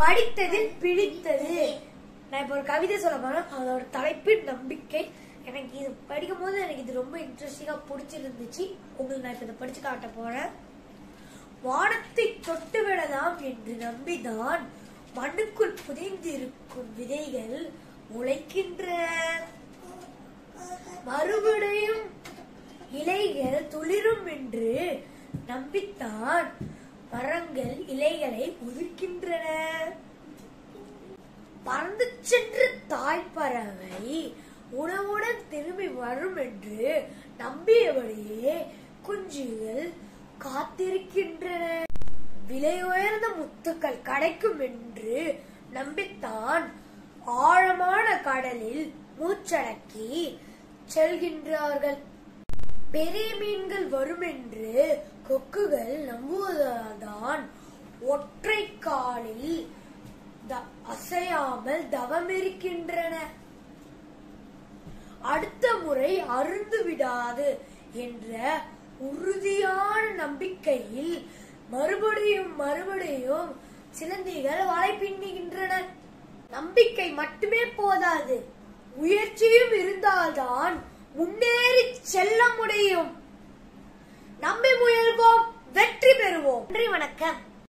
படித்ததில் பிடித்தது நான் இப்போ ஒரு கவிதை சொல்ல போறேன் அதோட தலைப்பு நம்பிக்கை எனக்கு இது படிக்கும் போது எனக்கு இது ரொம்ப இன்ட்ரெஸ்டிங்கா பிடிச்சிருந்துச்சு உங்களுக்கு நான் இப்ப இதை படிச்சு காட்ட போறேன் வானத்தை தொட்டு விடலாம் என்று நம்பிதான் மண்ணுக்குள் புதைந்திருக்கும் விதைகள் முளைக்கின்றன மறுபடியும் இலைகள் துளிரும் என்று நம்பித்தான் மரங்கள் இலைகளை உதிர்க்கின்றன பறந்து சென்ற தாய் பறவை உணவுடன் திரும்பி வரும் என்று நம்பியபடியே குஞ்சுகள் காத்திருக்கின்றன விலை உயர்ந்த முத்துக்கள் கிடைக்கும் என்று நம்பித்தான் ஆழமான கடலில் மூச்சடக்கி செல்கின்றார்கள் பெரிய மீன்கள் வரும் என்று கொக்குகள் நம்புவதால்தான் ஒற்றை காலில் த- அசையாமல் தவம் இருக்கின்றன அடுத்த முறை அருந்து விடாது என்ற உறுதியான நம்பிக்கையில் மறுபடியும் மறுபடியும் சிலந்திகள் வலை பின்னுகின்றன நம்பிக்கை மட்டுமே போதாது முயற்சியும் இருந்தால்தான் முன்னேறி செல்ல முடியும் நம்பி முயல்வோம் வெற்றி பெறுவோம் நன்றி வணக்கம்